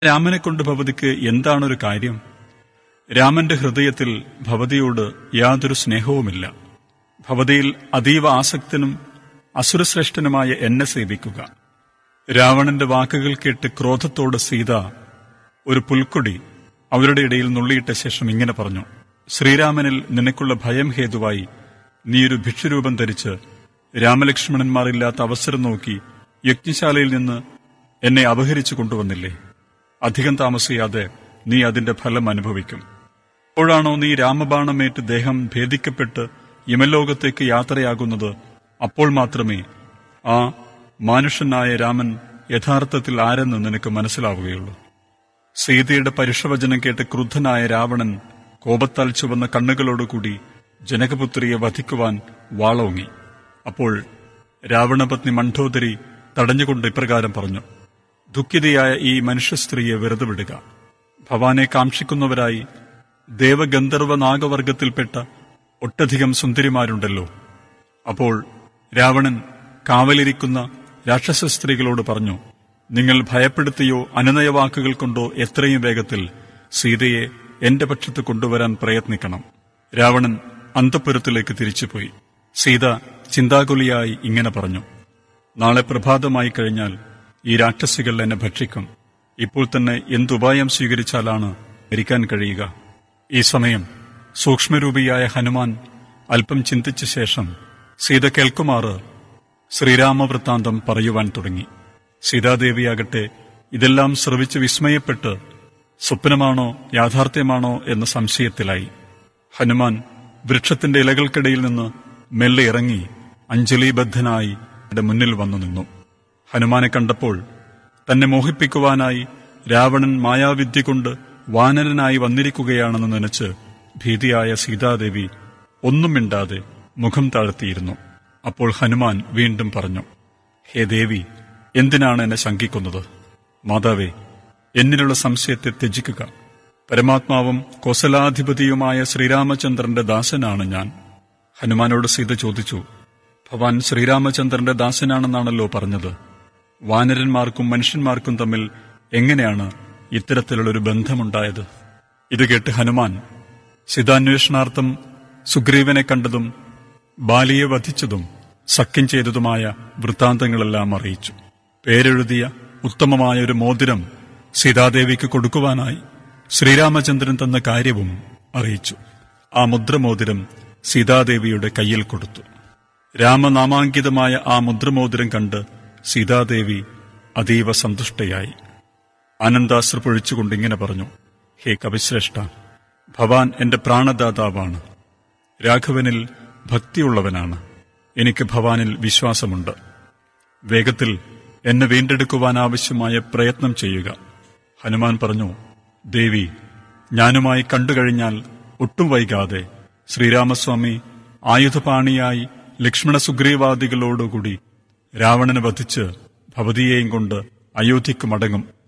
രാമനെ കൊണ്ട് ഭവതിക്ക് എന്താണൊരു കാര്യം രാമന്റെ ഹൃദയത്തിൽ ഭവതിയോട് യാതൊരു സ്നേഹവുമില്ല ഭവതിയിൽ അതീവ ആസക്തനും അസുരശ്രേഷ്ഠനുമായ എന്നെ സേവിക്കുക രാവണന്റെ വാക്കുകൾ കേട്ട് ക്രോധത്തോട് സീത ഒരു പുൽക്കൊടി അവരുടെ ഇടയിൽ നുള്ളിയിട്ട ശേഷം ഇങ്ങനെ പറഞ്ഞു ശ്രീരാമനിൽ നിനക്കുള്ള ഭയം ഹേതുവായി നീ ഒരു ഭിക്ഷുരൂപം ധരിച്ച് രാമലക്ഷ്മണന്മാരില്ലാത്ത അവസരം നോക്കി യജ്ഞശാലയിൽ നിന്ന് എന്നെ അപഹരിച്ചു കൊണ്ടുവന്നില്ലേ അധികം താമസിയാതെ നീ അതിന്റെ ഫലം അനുഭവിക്കും എപ്പോഴാണോ നീ രാമബാണമേറ്റ് ദേഹം ഭേദിക്കപ്പെട്ട് യമലോകത്തേക്ക് യാത്രയാകുന്നത് അപ്പോൾ മാത്രമേ ആ മാനുഷനായ രാമൻ യഥാർത്ഥത്തിൽ ആരെന്ന് നിനക്ക് മനസ്സിലാവുകയുള്ളൂ സീതയുടെ പരുഷവചനം കേട്ട് ക്രുദ്ധനായ രാവണൻ കോപത്താൽ ചുവന്ന കണ്ണുകളോടുകൂടി ജനകപുത്രിയെ വധിക്കുവാൻ വാളോങ്ങി അപ്പോൾ രാവണപത്നി മണ്ഡോദരി തടഞ്ഞുകൊണ്ട് ഇപ്രകാരം പറഞ്ഞു ദുഃഖിതയായ ഈ മനുഷ്യ സ്ത്രീയെ വെറുതെ വിടുക ഭവാനെ കാക്ഷിക്കുന്നവരായി ദേവഗന്ധർവ നാഗവർഗത്തിൽപ്പെട്ട ഒട്ടധികം സുന്ദരിമാരുണ്ടല്ലോ അപ്പോൾ രാവണൻ കാവലിരിക്കുന്ന രാക്ഷസ സ്ത്രീകളോട് പറഞ്ഞു നിങ്ങൾ ഭയപ്പെടുത്തിയോ അനുനയവാക്കുകൾ കൊണ്ടോ എത്രയും വേഗത്തിൽ സീതയെ എന്റെ പക്ഷത്ത് കൊണ്ടുവരാൻ പ്രയത്നിക്കണം രാവണൻ അന്തപുരത്തിലേക്ക് തിരിച്ചുപോയി സീത ചിന്താകുലിയായി ഇങ്ങനെ പറഞ്ഞു നാളെ പ്രഭാതമായി കഴിഞ്ഞാൽ ഈ രാക്ഷസികൾ എന്നെ ഭക്ഷിക്കും ഇപ്പോൾ തന്നെ എന്തുപായം സ്വീകരിച്ചാലാണ് മരിക്കാൻ കഴിയുക ഈ സമയം സൂക്ഷ്മരൂപിയായ ഹനുമാൻ അല്പം ചിന്തിച്ച ശേഷം സീത കേൾക്കുമാറ് ശ്രീരാമവൃത്താന്തം പറയുവാൻ തുടങ്ങി സീതാദേവിയാകട്ടെ ഇതെല്ലാം ശ്രവിച്ച് വിസ്മയപ്പെട്ട് സ്വപ്നമാണോ യാഥാർത്ഥ്യമാണോ എന്ന സംശയത്തിലായി ഹനുമാൻ വൃക്ഷത്തിന്റെ ഇലകൾക്കിടയിൽ നിന്ന് മെല്ലെ ഇറങ്ങി അഞ്ജലിബദ്ധനായി എന്റെ മുന്നിൽ വന്നു നിന്നു ഹനുമാനെ കണ്ടപ്പോൾ തന്നെ മോഹിപ്പിക്കുവാനായി രാവണൻ മായാവിദ്യ കൊണ്ട് വാനരനായി വന്നിരിക്കുകയാണെന്ന് നനച്ച് ഭീതിയായ സീതാദേവി ഒന്നും മിണ്ടാതെ മുഖം താഴ്ത്തിയിരുന്നു അപ്പോൾ ഹനുമാൻ വീണ്ടും പറഞ്ഞു ഹേ ദേവി എന്തിനാണ് എന്നെ ശങ്കിക്കുന്നത് മാതാവേ എന്നിലുള്ള സംശയത്തെ ത്യജിക്കുക പരമാത്മാവും കോസലാധിപതിയുമായ ശ്രീരാമചന്ദ്രന്റെ ദാസനാണ് ഞാൻ ഹനുമാനോട് സീത ചോദിച്ചു ഭവാൻ ശ്രീരാമചന്ദ്രന്റെ ദാസനാണെന്നാണല്ലോ പറഞ്ഞത് വാനരന്മാർക്കും മനുഷ്യന്മാർക്കും തമ്മിൽ എങ്ങനെയാണ് ഇത്തരത്തിലുള്ളൊരു ബന്ധമുണ്ടായത് ഇത് കേട്ട് ഹനുമാൻ സീതാന്വേഷണാർത്ഥം സുഗ്രീവനെ കണ്ടതും ബാലിയെ വധിച്ചതും സഖ്യം ചെയ്തതുമായ വൃത്താന്തങ്ങളെല്ലാം അറിയിച്ചു പേരെഴുതിയ ഉത്തമമായ ഒരു മോതിരം സീതാദേവിക്ക് കൊടുക്കുവാനായി ശ്രീരാമചന്ദ്രൻ തന്ന കാര്യവും അറിയിച്ചു ആ മുദ്രമോതിരം സീതാദേവിയുടെ കയ്യിൽ കൊടുത്തു രാമനാമാങ്കിതമായ ആ മുദ്രമോതിരം കണ്ട് സീതാദേവി അതീവ സന്തുഷ്ടയായി ആനന്ദാശ്ര പൊഴിച്ചുകൊണ്ട് ഇങ്ങനെ പറഞ്ഞു ഹേ കവിശ്രേഷ്ഠ ഭവാൻ എന്റെ പ്രാണദാതാവാണ് രാഘവനിൽ ഭക്തിയുള്ളവനാണ് എനിക്ക് ഭവാനിൽ വിശ്വാസമുണ്ട് വേഗത്തിൽ എന്നെ വീണ്ടെടുക്കുവാൻ ആവശ്യമായ പ്രയത്നം ചെയ്യുക ഹനുമാൻ പറഞ്ഞു ദേവി ഞാനുമായി കണ്ടുകഴിഞ്ഞാൽ ഒട്ടും വൈകാതെ ശ്രീരാമസ്വാമി ആയുധപാണിയായി ലക്ഷ്മണ സുഗ്രീവാദികളോടുകൂടി രാവണനെ വധിച്ച് ഭവതിയെയും കൊണ്ട് അയോധ്യയ്ക്ക് മടങ്ങും